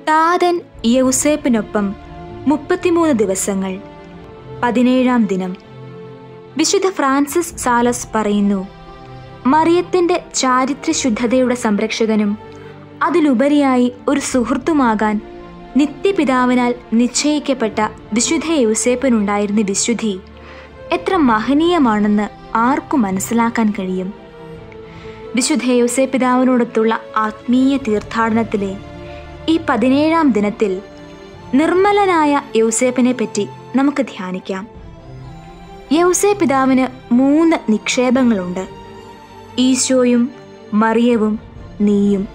താതൻ യൗസേപ്പിനൊപ്പം മുപ്പത്തിമൂന്ന് ദിവസങ്ങൾ പതിനേഴാം ദിനം വിശുദ്ധ ഫ്രാൻസിസ് സാലസ് പറയുന്നു മറിയത്തിന്റെ ചാരിത്രശുദ്ധതയുടെ സംരക്ഷകനും അതിലുപരിയായി ഒരു സുഹൃത്തുമാകാൻ നിത്യപിതാവിനാൽ നിശ്ചയിക്കപ്പെട്ട വിശുദ്ധ യൗസേപ്പിനുണ്ടായിരുന്ന വിശുദ്ധി എത്ര മഹനീയമാണെന്ന് ആർക്കും മനസ്സിലാക്കാൻ കഴിയും വിശുദ്ധ യൗസേപ്പിതാവിനോടൊത്തുള്ള ആത്മീയ തീർത്ഥാടനത്തിലെ ഈ പതിനേഴാം ദിനത്തിൽ നിർമ്മലനായ യൗസേപ്പിനെ പറ്റി നമുക്ക് ധ്യാനിക്കാം യൗസേ പിതാവിന് മൂന്ന് നിക്ഷേപങ്ങളുണ്ട് ഈശോയും മറിയവും നീയും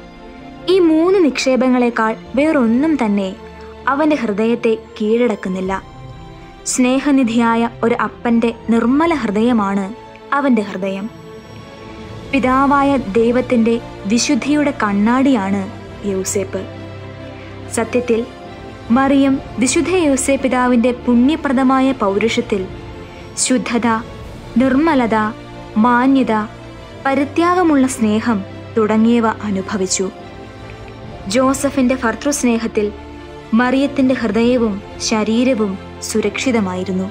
ഈ മൂന്ന് നിക്ഷേപങ്ങളെക്കാൾ വേറൊന്നും തന്നെ അവന്റെ ഹൃദയത്തെ കീഴടക്കുന്നില്ല സ്നേഹനിധിയായ ഒരു അപ്പന്റെ നിർമ്മല ഹൃദയമാണ് അവന്റെ ഹൃദയം പിതാവായ ദൈവത്തിന്റെ വിശുദ്ധിയുടെ കണ്ണാടിയാണ് യൗസേപ്പ് സത്യത്തിൽ മറിയം വിശുദ്ധ യൗസേ പിതാവിന്റെ പുണ്യപ്രദമായ പൗരുഷത്തിൽ ശുദ്ധത നിർമ്മലത മാന്യത പരിത്യാഗമുള്ള സ്നേഹം തുടങ്ങിയവ അനുഭവിച്ചു ജോസഫിന്റെ ഭർത്തൃസ്നേഹത്തിൽ മറിയത്തിന്റെ ഹൃദയവും ശരീരവും സുരക്ഷിതമായിരുന്നു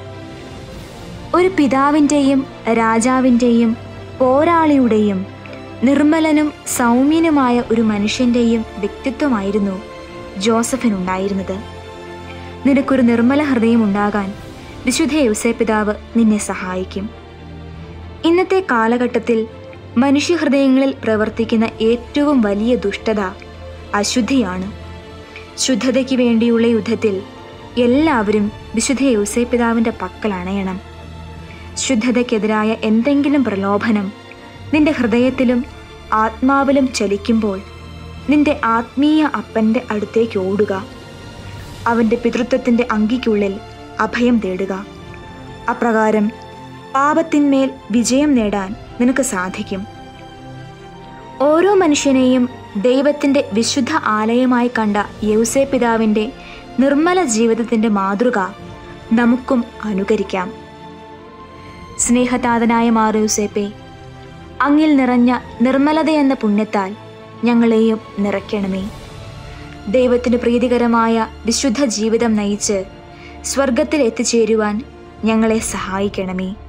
ഒരു പിതാവിൻ്റെയും രാജാവിൻ്റെയും പോരാളിയുടെയും നിർമ്മലനും സൗമ്യനുമായ ഒരു മനുഷ്യന്റെയും വ്യക്തിത്വമായിരുന്നു ജോസഫിനുണ്ടായിരുന്നത് നിനക്കൊരു നിർമ്മല ഹൃദയം ഉണ്ടാകാൻ വിശുദ്ധ യൗസേപിതാവ് നിന്നെ സഹായിക്കും ഇന്നത്തെ കാലഘട്ടത്തിൽ മനുഷ്യഹൃദയങ്ങളിൽ പ്രവർത്തിക്കുന്ന ഏറ്റവും വലിയ ദുഷ്ടത അശുദ്ധിയാണ് ശുദ്ധതയ്ക്ക് വേണ്ടിയുള്ള യുദ്ധത്തിൽ എല്ലാവരും വിശുദ്ധ യൗസേപിതാവിൻ്റെ പക്കൽ അണയണം ശുദ്ധതയ്ക്കെതിരായ എന്തെങ്കിലും പ്രലോഭനം നിന്റെ ഹൃദയത്തിലും ആത്മാവിലും ചലിക്കുമ്പോൾ നിന്റെ ആത്മീയ അപ്പൻ്റെ അടുത്തേക്ക് ഓടുക അവൻ്റെ പിതൃത്വത്തിൻ്റെ അങ്കിക്കുള്ളിൽ അഭയം തേടുക അപ്രകാരം പാപത്തിന്മേൽ വിജയം നേടാൻ നിനക്ക് സാധിക്കും ഓരോ മനുഷ്യനെയും ദൈവത്തിൻ്റെ വിശുദ്ധ ആലയമായി കണ്ട യൗസേ പിതാവിൻ്റെ നിർമ്മല ജീവിതത്തിൻ്റെ മാതൃക നമുക്കും അനുകരിക്കാം സ്നേഹതാതനായ മാറൂസേപ്പെ അങ്ങിൽ നിറഞ്ഞ നിർമ്മലതയെന്ന പുണ്യത്താൽ ഞങ്ങളെയും നിറയ്ക്കണമേ ദൈവത്തിന് പ്രീതികരമായ വിശുദ്ധ ജീവിതം നയിച്ച് സ്വർഗത്തിൽ എത്തിച്ചേരുവാൻ ഞങ്ങളെ സഹായിക്കണമേ